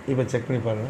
இப்போ செக் பண்ணி பாருங்க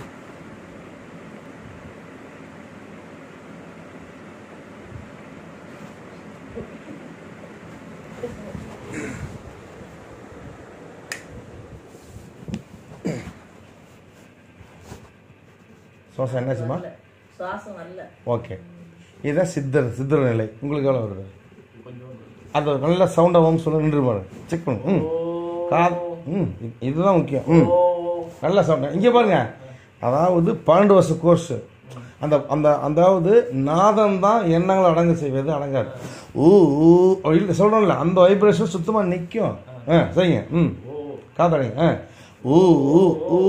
சுவாசம் என்னாச்சுமா வரல. சுவாசம் வரல ஓகே இதுதான் சித்தர் சித்தர் நிலை உங்களுக்கு எவ்வளோ வருது அது நல்ல சவுண்டாக ஓம் சொல்ல நின்று பாருங்க செக் பண்ணுங்க ம் கா ம் இது- இதுதான் முக்கியம் ம் நல்ல சவுண்ட் இங்கே பாருங்க அதாவது பன்னெண்டு வருஷ கோர்ஸ் அந்த அந்த அதாவது நாதம் தான் எண்ணங்களை அடங்க செய்வது அடங்காது ஊ ஊ இல்லை சொல்கிறோம்ல அந்த வைப்ரேஷன் சுத்தமாக நிற்கும் ஆ சரிங்க ம் காத்தாடிங்க ஆ ஊ ஊ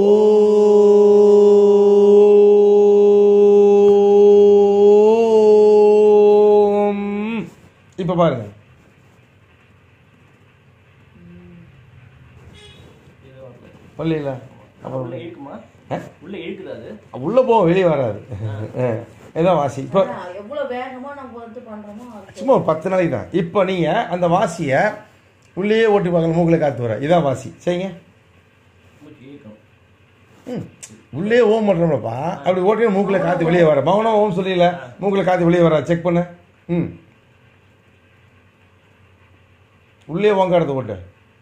ஊம் இப்போ பாருங்க பள்ளியில் அப்புறம் உள்ள இழுக்குமா ஆ? உள்ள இழுக்குதா அது உள்ளே போக வெளியே வராது ஆ, இதான் வாசி இப்போ ஆனா, எவ்வளவு வேகமா நம்ம வந்து பண்றோமோ அது சும்மா ஒரு பத்து நாளைக்கு தான் இப்போ நீங்கள் அந்த வாசியை உள்ளேயே ஓட்டி பார்க்கணும் மூக்கில் காற்று வர இதான் வாசி சரிங்க மூச்சு இழுக்கணும் ம் உள்ளே ஓம் பண்ணுறோம்லப்பா அப்படி ஓட்டி மூக்கில் காற்று வெளியே வர மௌனம் ஓம் சொல்லல மூக்கில் காற்று வெளியே வர செக் பண்ணு ம் உள்ளே ஓங்காரத்தை ஓட்டு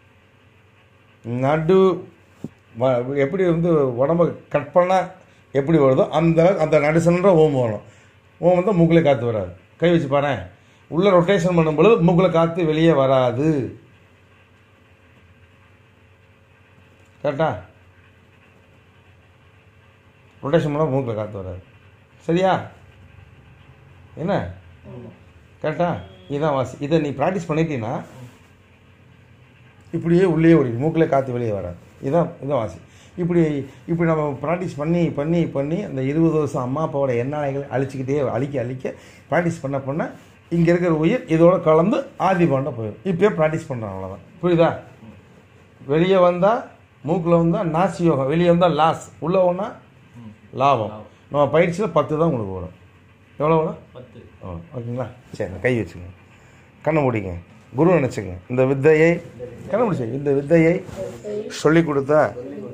நடு வ- எப்படி வந்து உடம்ப கட் பண்ணால் எப்படி வருதோ அந்த அந்த நடு சென்ற ஓம் வரும் ஓம் வந்து மூக்கில் காற்று வராது கை வச்சு பாரேன் உள்ள ரொட்டேஷன் பண்ணும் பொழுது மூக்கில் காற்று வெளியே வராது கரெக்டா ரொட்டேஷன் பண்ணால் மூக்கில் காற்று வராது சரியா என்ன கரெக்டா இதான் வாசி இதை நீ ப்ராக்டிஸ் பண்ணிட்டீங்கன்னா இப்படியே உள்ளே ஓடிடும் மூக்கில் காற்று வெளியே வராது இதான் இதான் வாசி இப்படி இப்படி நம்ம ப்ராக்டிஸ் பண்ணி பண்ணி பண்ணி அந்த இருபது வருஷம் அம்மா அப்பாவோட எண்ணாலைகள் அழிச்சிக்கிட்டே அழிக்க அழிக்க ப்ராக்டிஸ் பண்ண பண்ண இங்கே இருக்கிற உயிர் இதோட கலந்து ஆதி பாண்ட போயிடும் இப்போயே ப்ராக்டிஸ் பண்ணுறோம் அவ்வளோதான் புரியுதா வெளியே வந்தால் மூக்கில் வந்தால் நாசி யோகம் வெளியே வந்தால் லாஸ் உள்ளே போனால் லாபம் நம்ம பயிற்சியில் பத்து தான் உங்களுக்கு வரும் எவ்வளோ வரும் பத்து ஆ ஓகேங்களா சரி கை வச்சுங்க கண்ணை மூடிங்க குரு நினச்சிங்க இந்த வித்தையை கண்ணை முடிச்சு இந்த வித்தையை சொல்லி கொடுத்த